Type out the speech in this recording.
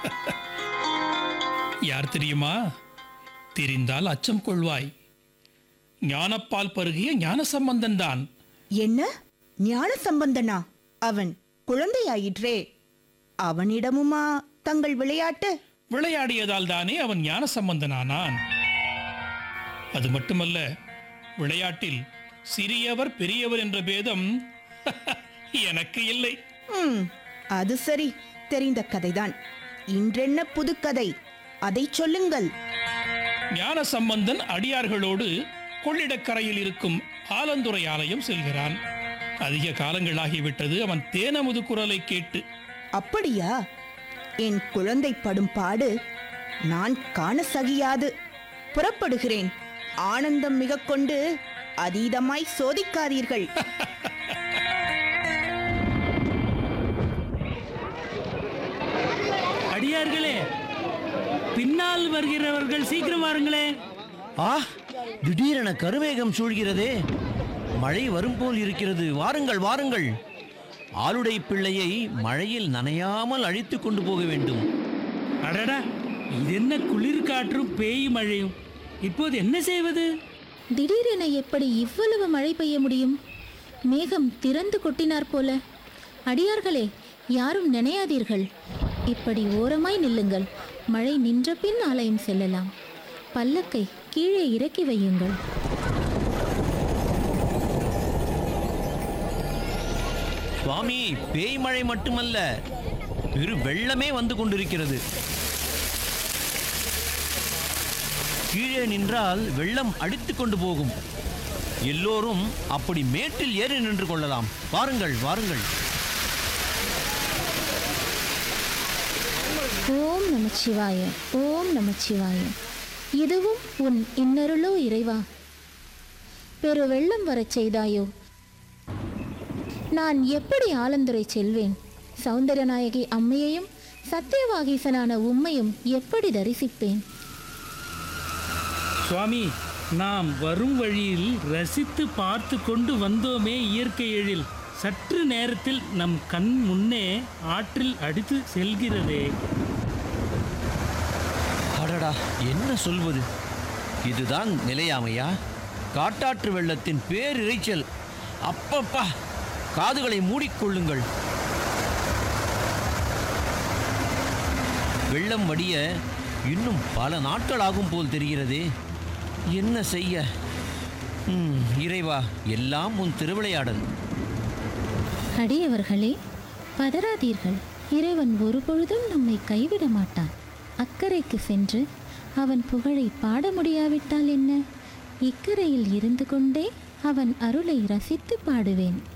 யார் தெரியுமா தெரிந்தால் அச்சம் கொள்வாய் ஞானப்பால் பருகிய ஞான சம்பந்தன் தான் என்ன ஞான சம்பந்தனா அவன் குழந்தையாயிற்றே அவனிடமுமா தங்கள் விளையாட்டு விளையாடியதால் தானே அவன் ஞான சம்பந்தனானான் அது மட்டுமல்ல விளையாட்டில் சிறியவர் பெரியவர் என்ற பேதம் எனக்கு இல்லை ம் அது சரி தெரிந்த கதைதான் இன்றென்ன புதுக்கதை அதைச் சொல்லுங்கள் ஞான சம்பந்தன் அடியார்களோடு கொள்ளிடக்கரையில் இருக்கும் ஆலந்துறை ஆலயம் செல்கிறான் அதிக காலங்களாகிவிட்டது அவன் தேனமுது குரலை கேட்டு அப்படியா என் குழந்தை படும் பாடு நான் காண சகியாது புறப்படுகிறேன் ஆனந்தம் மிக கொண்டு அதீதமாய் சோதிக்காதீர்கள் அடியார்களே பின்னால் வருகிறவர்கள் சீக்கிரம் வாருங்களே ஆ திடீரென கருவேகம் சூழ்கிறதே மழை வரும் போல் இருக்கிறது வாருங்கள் வாருங்கள் ஆளுடை பிள்ளையை மழையில் நனையாமல் அழித்து கொண்டு போக வேண்டும் அடடா இது என்ன குளிர் காற்றும் பேய் மழையும் இப்போது என்ன செய்வது திடீரென எப்படி இவ்வளவு மழை பெய்ய முடியும் மேகம் திறந்து கொட்டினார் போல அடியார்களே யாரும் நினையாதீர்கள் இப்படி ஓரமாய் நில்லுங்கள் மழை நின்ற பின் ஆலயம் செல்லலாம் பல்லக்கை கீழே இறக்கி வையுங்கள் சுவாமி பேய் மழை மட்டுமல்ல பெரு வெள்ளமே வந்து கொண்டிருக்கிறது கீழே நின்றால் வெள்ளம் அடித்து கொண்டு போகும் எல்லோரும் அப்படி மேட்டில் ஏறி நின்று கொள்ளலாம் வாருங்கள் வாருங்கள் ஓம் நமச்சிவாய ஓம் நமச்சிவாய இதுவும் உன் இன்னருளோ இறைவா பெரு வெள்ளம் வரச் செய்தாயோ நான் எப்படி ஆலந்துரை செல்வேன் சௌந்தரநாயகி அம்மையையும் சத்தியவாகீசனான உம்மையும் எப்படி தரிசிப்பேன் சுவாமி நாம் வரும் வழியில் ரசித்து பார்த்து கொண்டு வந்தோமே இயற்கை எழில் சற்று நேரத்தில் நம் கண் முன்னே ஆற்றில் அடித்து செல்கிறதே அடடா என்ன சொல்வது இதுதான் நிலையாமையா காட்டாற்று வெள்ளத்தின் பேரிரைச்சல் அப்பப்பா காதுகளை மூடிக்கொள்ளுங்கள் வெள்ளம் வடிய இன்னும் பல நாட்கள் ஆகும் போல் தெரிகிறதே என்ன செய்ய ம், இறைவா எல்லாம் உன் திருவிளையாடல் அடியவர்களே பதறாதீர்கள் இறைவன் ஒருபொழுதும் நம்மை கைவிட மாட்டான் அக்கறைக்கு சென்று அவன் புகழை பாட முடியாவிட்டால் என்ன இக்கரையில் இருந்து கொண்டே அவன் அருளை ரசித்து பாடுவேன்